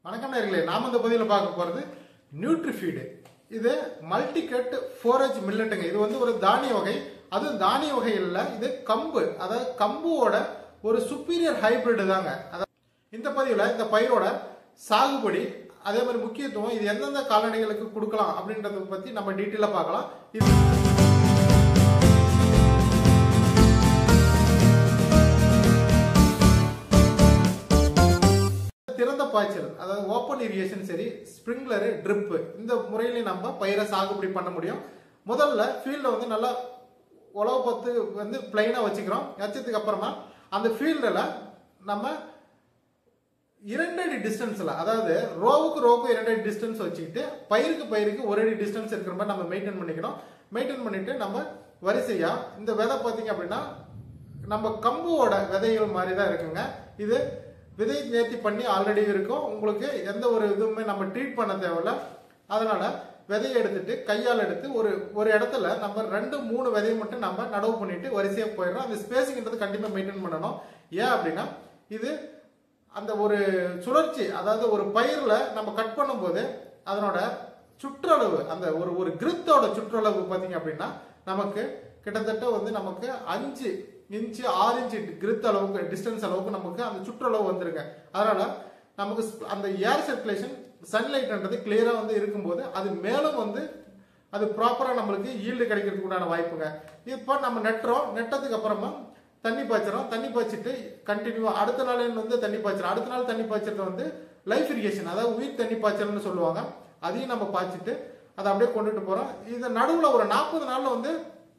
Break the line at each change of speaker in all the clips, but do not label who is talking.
வணக்கம் நேர்களே நாம இந்த பதிவில் பார்க்க போகிறது நியூட்ரிஃபீடு இது மல்டிகட் ஃபோரேஜ் மில்லட்டுங்க இது வந்து ஒரு தானிய வகை அதுவும் தானிய வகை இல்லை இது கம்பு அதாவது கம்புவோட ஒரு சுப்பீரியர் ஹைபிரிட் தாங்க அதாவது இந்த பதிவில் இந்த பயிரோட சாகுபடி அதே மாதிரி முக்கியத்துவம் இது எந்தெந்த கால்நடைகளுக்கு கொடுக்கலாம் அப்படின்றத பற்றி நம்ம டீட்டெயிலாக பார்க்கலாம் இது திறந்த பாய்ச்சல் அதாவது ஓப்பன் இரிகேஷன் சரி ஸ்ப்ரிங்க்லரு ட்ரிப்பு இந்த முறையிலையும் நம்ம பயிரை சாகுபடி பண்ண முடியும் முதல்ல ஃபீல்டை வந்து நல்லா உழவு பத்து வந்து பிளைனாக வச்சுக்கிறோம் வச்சதுக்கு அப்புறமா அந்த ஃபீல்டில் நம்ம இரண்டு அடி டிஸ்டன்ஸில் அதாவது ரோவுக்கு ரோவுக்கு இரண்டு அடி டிஸ்டன்ஸ் வச்சுக்கிட்டு பயிருக்கு பயிருக்கு ஒரு அடி டிஸ்டன்ஸ் இருக்கிற மாதிரி நம்ம மெயின்டைன் பண்ணிக்கணும் மெயின்டைன் பண்ணிட்டு நம்ம வரிசையா இந்த விதை பார்த்தீங்க அப்படின்னா நம்ம கம்புவோட விதைகள் மாதிரி தான் இருக்குங்க இது விதை நேர்த்தி பண்ணி ஆல்ரெடி இருக்கும் உங்களுக்கு எந்த ஒரு இதுவுமே நம்ம ட்ரீட் பண்ண தேவையில்ல அதனால விதையை எடுத்துட்டு கையால் எடுத்து ஒரு ஒரு இடத்துல நம்ம ரெண்டு மூணு விதையை மட்டும் நம்ம நடவு பண்ணிட்டு வரிசையாக போயிடுறோம் அந்த ஸ்பேசிங்ன்றது கண்டிப்பாக மெயின்டைன் பண்ணணும் ஏன் அப்படின்னா இது அந்த ஒரு சுழற்சி அதாவது ஒரு பயிரில் நம்ம கட் பண்ணும்போது அதனோட சுற்றளவு அந்த ஒரு ஒரு கிருத்தோட சுற்றளவு பார்த்தீங்க அப்படின்னா நமக்கு கிட்டத்தட்ட வந்து நமக்கு அஞ்சு இன்ச்சு ஆறு இன்ச்சு கிருத் அளவுக்கு டிஸ்டன்ஸ் அளவுக்கு நமக்கு அந்த சுற்றளவு வந்துருங்க அதனால நமக்கு sp- அந்த ஏர் சர்க்குலேஷன் சன்லைட்ன்றது கிளியராக வந்து இருக்கும்போது அது மேலும் வந்து அது ப்ராப்பராக நம்மளுக்கு ஈல்டு கிடைக்கிறதுக்கு உண்டான வாய்ப்புங்க இப்போ நம்ம நெட்டுறோம் நெட்டதுக்கு அப்புறமா தண்ணி பாய்ச்சுறோம் தண்ணி பாய்ச்சிட்டு கண்டினியூவா அடுத்த நாள் வந்து தண்ணி பாய்ச்சுறோம் அடுத்த நாள் தண்ணி பாய்ச்சறது வந்து லைஃப் இரிகேஷன் அதாவது உயிர் தண்ணி பாய்ச்சல்னு சொல்லுவாங்க அதையும் நம்ம பாய்ச்சிட்டு அதை அப்படியே கொண்டுட்டு போறோம் இது நடுவில் ஒரு நாற்பது நாள்ல வந்து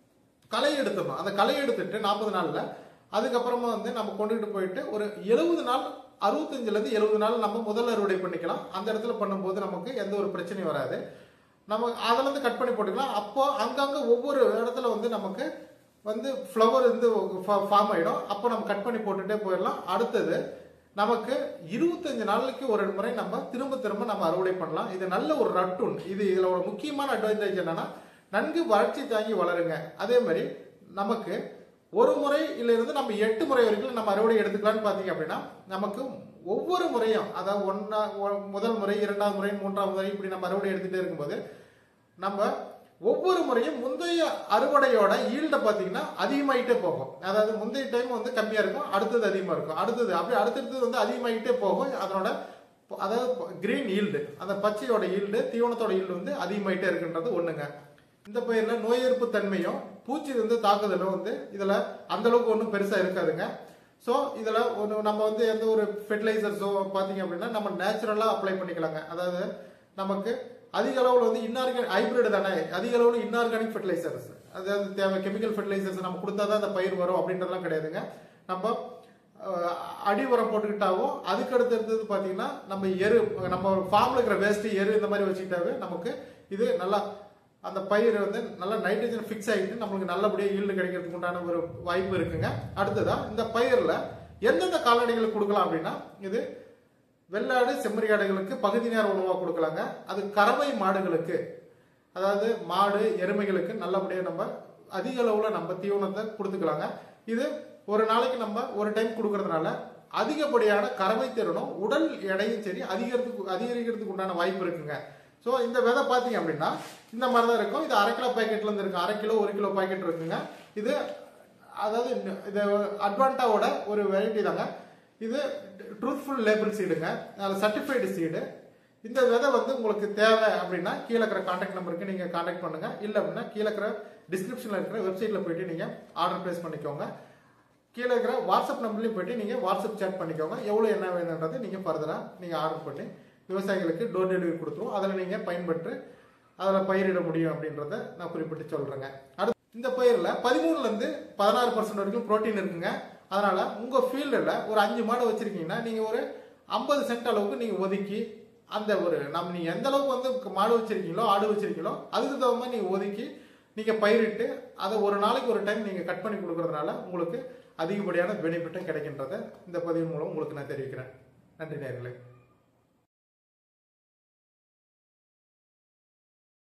களை எடுத்துடணும் அந்த களை எடுத்துட்டு நாற்பது நாள்ல அதுக்கப்புறமா வந்து நம்ம கொண்டுட்டு போயிட்டு ஒரு எழுபது நாள் அறுபத்தஞ்சுல இருந்து எழுபது நாள் நம்ம முதல் அறுவடை பண்ணிக்கலாம் அந்த இடத்துல பண்ணும்போது நமக்கு எந்த ஒரு பிரச்சனையும் வராது நம்ம அதுல இருந்து கட் பண்ணி போட்டுக்கலாம் அப்போ அங்கங்க ஒவ்வொரு இடத்துல வந்து நமக்கு வந்து ஃப்ளவர் வந்து ஃபார்ம் ஆயிடும் அப்போ நம்ம கட் பண்ணி போட்டுட்டே போயிடலாம் அடுத்தது நமக்கு இருபத்தஞ்சு நாளைக்கு ஒரு முறை நம்ம திரும்ப திரும்ப நம்ம அறுவடை பண்ணலாம் இது நல்ல ஒரு ரட்டுன் இது இதுல ஒரு முக்கியமான அட்வான்டேஜ் என்னன்னா நன்கு வளர்ச்சி தாங்கி வளருங்க அதே மாதிரி நமக்கு ஒரு முறை இல்ல இருந்து நம்ம எட்டு முறை வரைக்கும் நம்ம அறுவடை எடுத்துக்கலாம்னு பாத்தீங்க அப்படின்னா நமக்கு ஒவ்வொரு முறையும் அதாவது ஒன்னா ஒ- முதல் முறை இரண்டாவது முறை மூன்றாவது முறை இப்படி நம்ம அறுவடை எடுத்துட்டே இருக்கும்போது நம்ம ஒவ்வொரு முறையும் முந்தைய அறுவடையோட ஈல்ட பாத்தீங்கன்னா அதிகமாயிட்டே போகும் அதாவது முந்தைய டைம் வந்து கம்மியா இருக்கும் அடுத்தது அதிகமா இருக்கும் அடுத்தது அப்படி அடுத்தடுத்தது வந்து அதிகமாயிட்டே போகும் அதனோட ப- அதாவது கிரீன் ஈல்டு அந்த பச்சையோட ஈல்டு தீவனத்தோட ஈல்டு வந்து அதிகமாயிட்டே இருக்குன்றது ஒண்ணுங்க இந்த பயிர்ல நோய் எதிர்ப்பு தன்மையும் பூச்சி வந்து தாக்குதலும் வந்து இதுல அந்த அளவுக்கு ஒன்றும் பெருசா இருக்காதுங்க ஸோ இதுல ஒன்று நம்ம வந்து எந்த ஒரு ஃபெர்டிலைசர்ஸோ பார்த்தீங்க அப்படின்னா நம்ம நேச்சுரலா அப்ளை பண்ணிக்கலாங்க அதாவது நமக்கு அதிக அளவில் வந்து இன்ஆர்கானிக் ஹைபிரிட் தானே அதிக அளவில் இன்ஆர்கானிக் ஃபெர்டிலைசர்ஸ் அதாவது தேவை கெமிக்கல் ஃபெர்டிலைசர்ஸ் நம்ம கொடுத்தா தான் அந்த பயிர் வரும் அப்படின்றதெல்லாம் கிடையாதுங்க நம்ம அஹ், அடி உரம் போட்டுக்கிட்டாவும் அதுக்கு அடுத்து அடுத்தது பார்த்தீங்கன்னா நம்ம எரு நம்ம ஃபார்ம்ல இருக்கிற வேஸ்ட் எரு இந்த மாதிரி வச்சுக்கிட்டாவே நமக்கு இது நல்லா அந்த பயிர் வந்து நல்லா நைட்ரஜன் ஃபிக்ஸ் ஆகிட்டு நம்மளுக்கு நல்லபடியாக ஈல்டு கிடைக்கிறதுக்கு உண்டான ஒரு வாய்ப்பு இருக்குங்க அடுத்ததா இந்த பயிரில் எந்தெந்த கால்நடைகளுக்கு கொடுக்கலாம் அப்படின்னா இது வெள்ளாடு செம்மறியாடுகளுக்கு பகுதி நேர உணவாக கொடுக்கலாங்க அது கறவை மாடுகளுக்கு அதாவது மாடு எருமைகளுக்கு நல்லபடியாக நம்ம அதிக அளவில் நம்ம தீவனத்தை கொடுத்துக்கலாங்க இது ஒரு நாளைக்கு நம்ம ஒரு டைம் கொடுக்கறதுனால அதிகப்படியான கறவை திறனும் உடல் எடையும் சரி அதிகரிக்கிறதுக்கு அதிகரிக்கிறதுக்கு உண்டான வாய்ப்பு இருக்குங்க ஸோ இந்த விதை பார்த்தீங்க அப்படின்னா இந்த மாதிரி தான் இருக்கும் இது அரை கிலோ பாக்கெட்ல இருந்து இருக்கும் அரை கிலோ ஒரு கிலோ பாக்கெட் இருக்குங்க இது அதாவது இந்த- இது அட்வான்டாவோட ஒரு வெரைட்டி தாங்க இது ட்ரூத்ஃபுல் லேபிள் சீடுங்க அதில் சர்டிஃபைடு சீடு இந்த விதை வந்து உங்களுக்கு தேவை அப்படின்னா கீழே இருக்கிற காண்டாக்ட் நம்பருக்கு நீங்கள் காண்டாக்ட் பண்ணுங்க இல்லை அப்படின்னா கீழே இருக்கிற டிஸ்கிரிப்ஷனில் இருக்கிற வெப்சைட்டில் போயிட்டு நீங்கள் ஆர்டர் ப்ளேஸ் பண்ணிக்கோங்க கீழே இருக்கிற வாட்ஸ்அப் நம்பர்லையும் போயிட்டு நீங்கள் வாட்ஸ்அப் சேட் பண்ணிக்கோங்க எவ்வளோ என்ன வேணுன்றது நீங்கள் ஃபர்தராக நீங்கள் ஆர்டர் பண்ணி விவசாயிகளுக்கு டோர் டெலிவரி கொடுத்துருவோம் அதில் நீங்கள் பயன்பெற்று அதில் பயிரிட முடியும் அப்படின்றத நான் குறிப்பிட்டு சொல்கிறேங்க அடுத்து இந்த பயிரில் பதிமூணுலேருந்து பதினாறு பர்சன்ட் வரைக்கும் புரோட்டீன் இருக்குங்க அதனால் உங்கள் ஃபீல்டில் ஒரு அஞ்சு மாடு வச்சுருக்கீங்கன்னா நீங்கள் ஒரு ஐம்பது சென்ட் அளவுக்கு நீங்கள் ஒதுக்கி அந்த ஒரு நம்ம நீங்கள் எந்த அளவுக்கு வந்து மாடு வச்சிருக்கீங்களோ ஆடு வச்சிருக்கீங்களோ அதுக்கு தகுந்த மாதிரி நீங்கள் ஒதுக்கி நீங்கள் பயிரிட்டு அதை ஒரு நாளைக்கு ஒரு டைம் நீங்கள் கட் பண்ணி கொடுக்கறதுனால உங்களுக்கு அதிகப்படியான பெனிஃபிட்டும் கிடைக்கின்றதை இந்த பதிவு மூலம் உங்களுக்கு நான் தெரிவிக்கிறேன் நன்றி நேர்களே